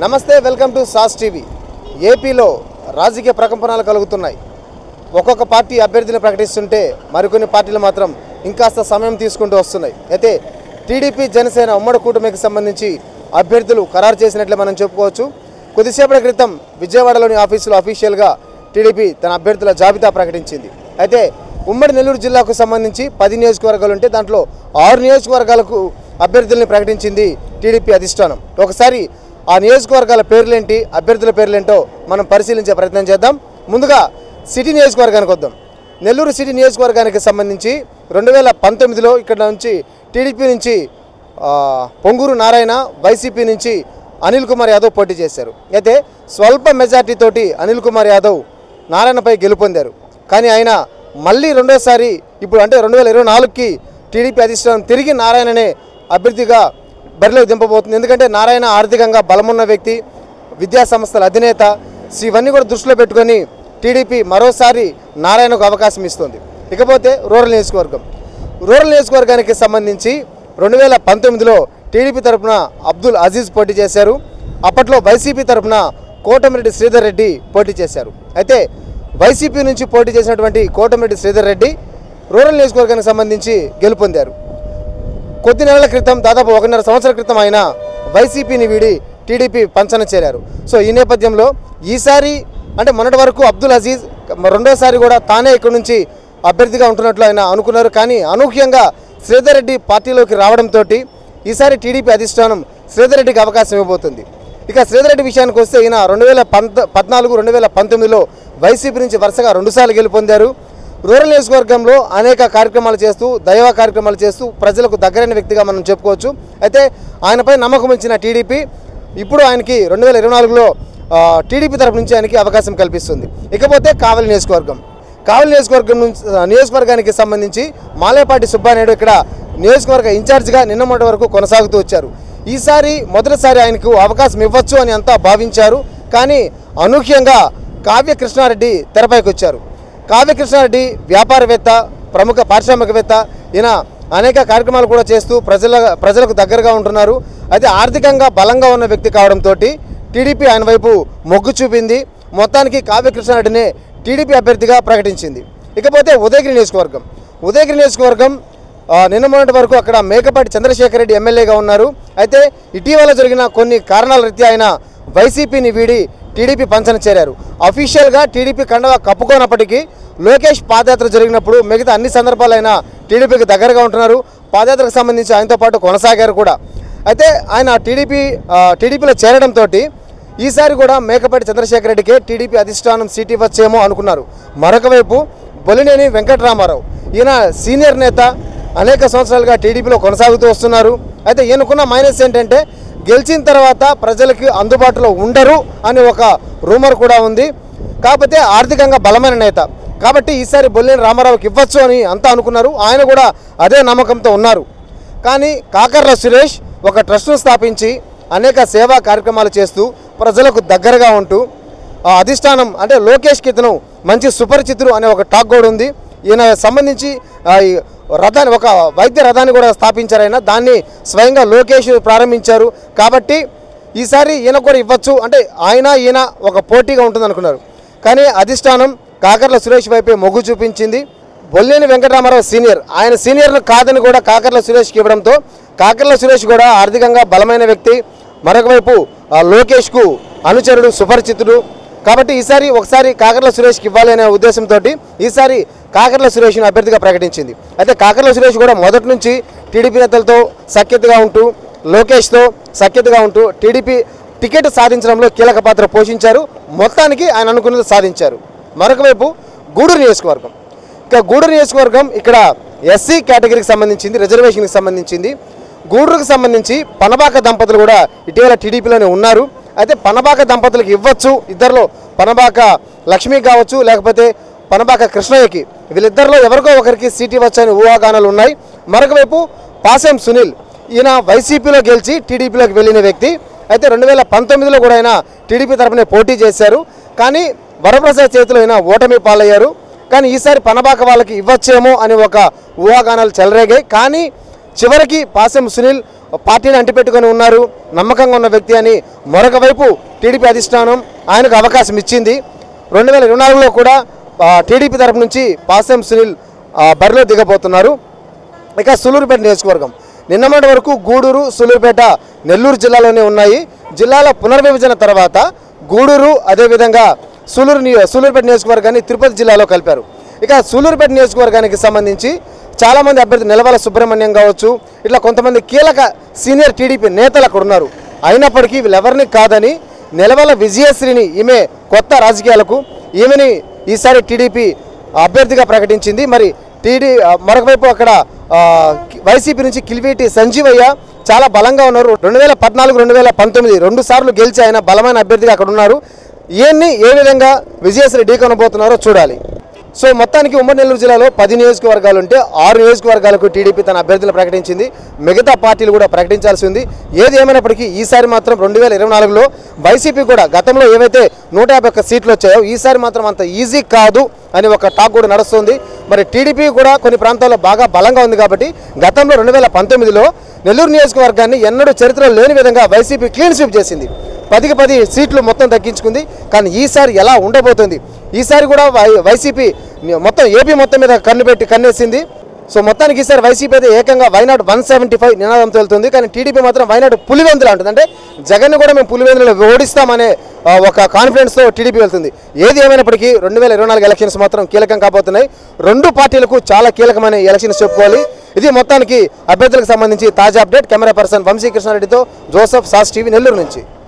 నమస్తే welcome to sauce TV ఏపీలో రాజకీయ ప్రకంపనలు కలుగుతున్నాయి ఒక్కొక్క పార్టీ అభ్యర్థిని ప్రకటిస్తుంటే మరికొన్ని పార్టీలు మాత్రం ఇంకాస్త సమయం తీసుకుంటూ వస్తున్నాయి అయితే టీడీపీ జనసేన ఉమ్మడి కూటమికి సంబంధించి అభ్యర్థులు ఖరారు చేసినట్లే మనం చెప్పుకోవచ్చు కొద్దిసేపటి క్రితం విజయవాడలోని ఆఫీసులో అఫీషియల్గా టీడీపీ తన అభ్యర్థుల జాబితా ప్రకటించింది అయితే ఉమ్మడి నెల్లూరు జిల్లాకు సంబంధించి పది నియోజకవర్గాలు ఉంటే దాంట్లో ఆరు నియోజకవర్గాలకు అభ్యర్థుల్ని ప్రకటించింది టీడీపీ అధిష్టానం ఒకసారి ఆ నియోజకవర్గాల పేర్లేంటి అభ్యర్థుల పేర్లేంటో మనం పరిశీలించే ప్రయత్నం చేద్దాం ముందుగా సిటీ నియోజకవర్గానికి వద్దాం నెల్లూరు సిటీ నియోజకవర్గానికి సంబంధించి రెండు వేల పంతొమ్మిదిలో ఇక్కడ నుంచి టీడీపీ నుంచి ఆ, పొంగూరు నారాయణ వైసీపీ నుంచి అనిల్ కుమార్ యాదవ్ పోటీ చేశారు అయితే స్వల్ప మెజార్టీ తోటి అనిల్ కుమార్ యాదవ్ నారాయణపై గెలుపొందారు కానీ ఆయన మళ్ళీ రెండోసారి ఇప్పుడు అంటే రెండు వేల ఇరవై నాలుగుకి టీడీపీ అధిష్టానం తిరిగి నారాయణనే అభ్యర్థిగా బరిలోకి దింపబోతుంది ఎందుకంటే నారాయణ ఆర్థికంగా బలమున్న వ్యక్తి విద్యా సంస్థల అధినేత సో ఇవన్నీ కూడా దృష్టిలో పెట్టుకొని టీడీపీ మరోసారి నారాయణకు అవకాశం ఇస్తుంది ఇకపోతే రూరల్ నియోజకవర్గం రూరల్ నియోజకవర్గానికి సంబంధించి రెండు వేల పంతొమ్మిదిలో టీడీపీ తరపున అబ్దుల్ అజీజ్ పోటీ చేశారు అప్పట్లో వైసీపీ తరపున కోటమిరెడ్డి శ్రీధర్ రెడ్డి పోటీ చేశారు అయితే వైసీపీ నుంచి పోటీ చేసినటువంటి కోటమిరెడ్డి శ్రీధర్ రెడ్డి రూరల్ నియోజకవర్గానికి సంబంధించి గెలుపొందారు కొద్ది నెలల క్రితం దాదాపు ఒకన్నర సంవత్సరాల క్రితం ఆయన వైసీపీని వీడి టీడీపీ పంచన చేరారు సో ఈ నేపథ్యంలో ఈసారి అంటే మొన్నటి వరకు అబ్దుల్ అజీజ్ రెండోసారి కూడా తానే ఇక్కడి నుంచి అభ్యర్థిగా ఉంటున్నట్లు ఆయన అనుకున్నారు కానీ అనూహ్యంగా శ్రీధర్ రెడ్డి పార్టీలోకి రావడంతో ఈసారి టీడీపీ అధిష్టానం శ్రీధర్ రెడ్డికి అవకాశం ఇవ్వబోతుంది ఇక శ్రీధర్ రెడ్డి విషయానికి వస్తే ఈయన రెండు వేల పంత పద్నాలుగు రెండు వేల పంతొమ్మిదిలో వైసీపీ నుంచి వరుసగా రెండుసార్లు గెలుపొందారు రూరల్ నియోజకవర్గంలో అనేక కార్యక్రమాలు చేస్తూ దైవ కార్యక్రమాలు చేస్తూ ప్రజలకు దగ్గరైన వ్యక్తిగా మనం చెప్పుకోవచ్చు అయితే ఆయనపై నమ్మకం ఇచ్చిన టీడీపీ ఇప్పుడు ఆయనకి రెండు వేల ఇరవై నాలుగులో టీడీపీ తరపు నుంచి ఆయనకి అవకాశం కల్పిస్తుంది ఇకపోతే కావలి నియోజకవర్గం కావలి నియోజకవర్గం నుంచి ఆ, నియోజకవర్గానికి సంబంధించి మాలేపాటి సుబ్బానాయుడు ఇక్కడ నియోజకవర్గ ఇన్ఛార్జిగా నిన్న మొదటి వరకు కొనసాగుతూ వచ్చారు ఈసారి మొదటిసారి ఆయనకు అవకాశం ఇవ్వచ్చు అని అంతా భావించారు కానీ అనూహ్యంగా కావ్య కృష్ణారెడ్డి తెరపైకి వచ్చారు కావ్య కృష్ణారెడ్డి వ్యాపారవేత్త ప్రముఖ పారిశ్రామికవేత్త ఈయన అనేక కార్యక్రమాలు కూడా చేస్తూ ప్రజల ప్రజలకు దగ్గరగా ఉంటున్నారు అయితే ఆర్థికంగా బలంగా ఉన్న వ్యక్తి కావడంతో టీడీపీ ఆయన వైపు మొగ్గు చూపింది మొత్తానికి కావ్య కృష్ణారెడ్డినే టీడీపీ అభ్యర్థిగా ప్రకటించింది ఇకపోతే ఉదయగిరి నియోజకవర్గం ఉదయగిరి నియోజకవర్గం ఆ, నిన్న మొన్నటి వరకు అక్కడ మేకపాటి చంద్రశేఖర్ రెడ్డి ఎమ్మెల్యేగా ఉన్నారు అయితే ఇటీవల జరిగిన కొన్ని కారణాల రీత్యా ఆయన వైసీపీని వీడి టీడీపీ పంచన చేరారు అఫీషియల్గా టీడీపీ కండవ కప్పుకోనప్పటికీ లోకేష్ పాదయాత్ర జరిగినప్పుడు మిగతా అన్ని సందర్భాలైనా టీడీపీకి దగ్గరగా ఉంటున్నారు పాదయాత్రకు సంబంధించి ఆయనతో పాటు కొనసాగారు కూడా అయితే ఆయన టీడీపీ ఆ, టీడీపీలో చేరడంతో ఈసారి కూడా మేకపాటి చంద్రశేఖర్ రెడ్డికే టీడీపీ అధిష్టానం సీట్ ఇవ్వచ్చేమో అనుకున్నారు మరొక వైపు బొలినేని వెంకటరామారావు ఈయన సీనియర్ నేత అనేక సంవత్సరాలుగా టీడీపీలో కొనసాగుతూ వస్తున్నారు అయితే ఈయనకున్న మైనస్ ఏంటంటే గెలిచిన తర్వాత ప్రజలకి అందుబాటులో ఉండరు అని ఒక రూమర్ కూడా ఉంది కాకపోతే ఆర్థికంగా బలమైన నేత కాబట్టి ఈసారి బొల్లేని రామారావుకి ఇవ్వచ్చు అని అంతా అనుకున్నారు ఆయన కూడా అదే నమ్మకంతో ఉన్నారు కానీ కాకర్ల సురేష్ ఒక ట్రస్ట్ను స్థాపించి అనేక సేవా కార్యక్రమాలు చేస్తూ ప్రజలకు దగ్గరగా ఉంటూ ఆ అధిష్టానం అంటే లోకేష్కి ఇతను మంచి సుపరిచితుడు అనే ఒక టాక్ కూడా ఉంది ఈయన సంబంధించి ఆ, ఈ రథాన్ని ఒక వైద్య రథాన్ని కూడా స్థాపించారు ఆయన దాన్ని స్వయంగా లోకేష్ ప్రారంభించారు కాబట్టి ఈసారి ఈయన కూడా ఇవ్వచ్చు అంటే ఆయన ఈయన ఒక పోటీగా ఉంటుంది అనుకున్నారు కానీ అధిష్టానం కాకర్ల సురేష్ వైపే మొగ్గు చూపించింది బొల్లేని వెంకటరామారావు సీనియర్ ఆయన సీనియర్ను కాదని కూడా కాకర్ల సురేష్కి ఇవ్వడంతో కాకర్ల సురేష్ కూడా ఆర్థికంగా బలమైన వ్యక్తి మరొక వైపు ఆ, లోకేష్కు అనుచరుడు సుపరిచితుడు కాబట్టి ఈసారి ఒకసారి కాకర్ల సురేష్కి ఇవ్వాలి అనే ఉద్దేశంతో ఈసారి కాకర్ల సురేష్ను అభ్యర్థిగా ప్రకటించింది అయితే కాకర్ల సురేష్ కూడా మొదటి నుంచి టీడీపీ నేతలతో సఖ్యతగా ఉంటూ లోకేష్తో సఖ్యతగా ఉంటూ టీడీపీ టికెట్ సాధించడంలో కీలక పాత్ర పోషించారు మొత్తానికి ఆయన అనుకున్నది సాధించారు మరొక వైపు గూడూరు నియోజకవర్గం ఇక గూడూరు నియోజకవర్గం ఇక్కడ ఎస్సీ కేటగిరీకి సంబంధించింది రిజర్వేషన్కి సంబంధించింది గూడూరుకు సంబంధించి పనబాక దంపతులు కూడా ఇటీవల టీడీపీలోనే ఉన్నారు అయితే పనబాక దంపతులకు ఇవ్వచ్చు ఇద్దరిలో పనబాక లక్ష్మి కావచ్చు లేకపోతే పనబాక కృష్ణయ్యకి వీళ్ళిద్దరిలో ఎవరికో ఒకరికి సీట్ ఇవ్వచ్చు అనే ఊహాగానాలు ఉన్నాయి మరొక వైపు పాసెం సునీల్ ఈయన వైసీపీలో గెలిచి టీడీపీలోకి వెళ్ళిన వ్యక్తి అయితే రెండు వేల పంతొమ్మిదిలో కూడా ఆయన టీడీపీ తరపునే పోటీ చేశారు కానీ వరప్రసాద్ చేతిలో ఆయన ఓటమి పాలయ్యారు కానీ ఈసారి పనబాక వాళ్ళకి ఇవ్వచ్చేమో అని ఒక ఊహాగానాలు చెలరేగాయి కానీ చివరికి పాసెం సునీల్ పార్టీని అంటిపెట్టుకొని ఉన్నారు నమ్మకంగా ఉన్న వ్యక్తి అని మరొక వైపు టీడీపీ అధిష్టానం ఆయనకు అవకాశం ఇచ్చింది రెండు వేల ఇరవై నాలుగులో కూడా ఆ, టీడీపీ తరపు నుంచి పాసెం సునీల్ ఆ, బరిలో దిగబోతున్నారు ఇక సూలూరుపేట నియోజకవర్గం నిన్నమటి వరకు గూడూరు సూలూరుపేట నెల్లూరు జిల్లాలోనే ఉన్నాయి జిల్లాల పునర్విభజన తర్వాత గూడూరు అదేవిధంగా సూలూరు నియో సూలూరుపేట నియోజకవర్గాన్ని తిరుపతి జిల్లాలో కలిపారు ఇక సూలూరుపేట నియోజకవర్గానికి సంబంధించి చాలామంది అభ్యర్థి నిలవల సుబ్రహ్మణ్యం కావచ్చు ఇట్లా కొంతమంది కీలక సీనియర్ టీడీపీ నేతలు అక్కడ ఉన్నారు అయినప్పటికీ వీళ్ళెవరిని కాదని నిలవల విజయశ్రీని ఈమె కొత్త రాజకీయాలకు ఈమెని ఈసారి టీడీపీ అభ్యర్థిగా ప్రకటించింది మరి టీడీ ఆ, మరొక వైపు అక్కడ ఆ, కి- వైసీపీ నుంచి కిలివేటి సంజీవయ్య చాలా బలంగా ఉన్నారు రెండు వేల పద్నాలుగు రెండు వేల పంతొమ్మిది రెండు సార్లు గెలిచి ఆయన బలమైన అభ్యర్థిగా అక్కడ ఉన్నారు ఈయన్ని ఏ విధంగా విజయశ్రీ ఢీకొనబోతున్నారో చూడాలి సో మొత్తానికి ఉమ్మడి నెల్లూరు జిల్లాలో పది నియోజకవర్గాలు ఉంటే ఆరు నియోజకవర్గాలకు టీడీపీ తన అభ్యర్థులను ప్రకటించింది మిగతా పార్టీలు కూడా ప్రకటించాల్సి ఉంది ఏది ఏమైనప్పటికీ ఈసారి మాత్రం రెండు వేల ఇరవై నాలుగులో వైసీపీ కూడా గతంలో ఏవైతే నూట యాభై ఒక్క సీట్లు వచ్చాయో ఈసారి మాత్రం అంత ఈజీ కాదు అని ఒక టాక్ కూడా నడుస్తుంది మరి టీడీపీ కూడా కొన్ని ప్రాంతాల్లో బాగా బలంగా ఉంది కాబట్టి గతంలో రెండు వేల పంతొమ్మిదిలో నెల్లూరు నియోజకవర్గాన్ని ఎన్నడూ చరిత్రలో లేని విధంగా వైసీపీ క్లీన్ స్వీప్ చేసింది పదికి పది సీట్లు మొత్తం దక్కించుకుంది కానీ ఈసారి ఎలా ఉండబోతుంది ఈసారి కూడా వై వైసీపీ మొత్తం ఏపీ మొత్తం మీద కన్ను పెట్టి కన్నేసింది సో మొత్తానికి ఈసారి వైసీపీ అయితే ఏకంగా వైనాడు వన్ సెవెంటీ ఫైవ్ నినాదంతో వెళ్తుంది కానీ టీడీపీ మాత్రం వైనాడు పులివెందులు అంటుంది అంటే జగన్ కూడా మేము పులివెందులు ఓడిస్తామనే ఆ, ఒక కాన్ఫిడెన్స్తో టీడీపీ వెళ్తుంది ఏది ఏమైనప్పటికీ రెండు వేల ఇరవై నాలుగు ఎలక్షన్స్ మాత్రం కీలకం కాబోతున్నాయి రెండు పార్టీలకు చాలా కీలకమైన ఎలక్షన్స్ చెప్పుకోవాలి ఇది మొత్తానికి అభ్యర్థులకు సంబంధించి తాజా అప్డేట్ కెమెరా పర్సన్ వంశీ కృష్ణారెడ్డితో జోసఫ్ సాస్ టీవీ నెల్లూరు నుంచి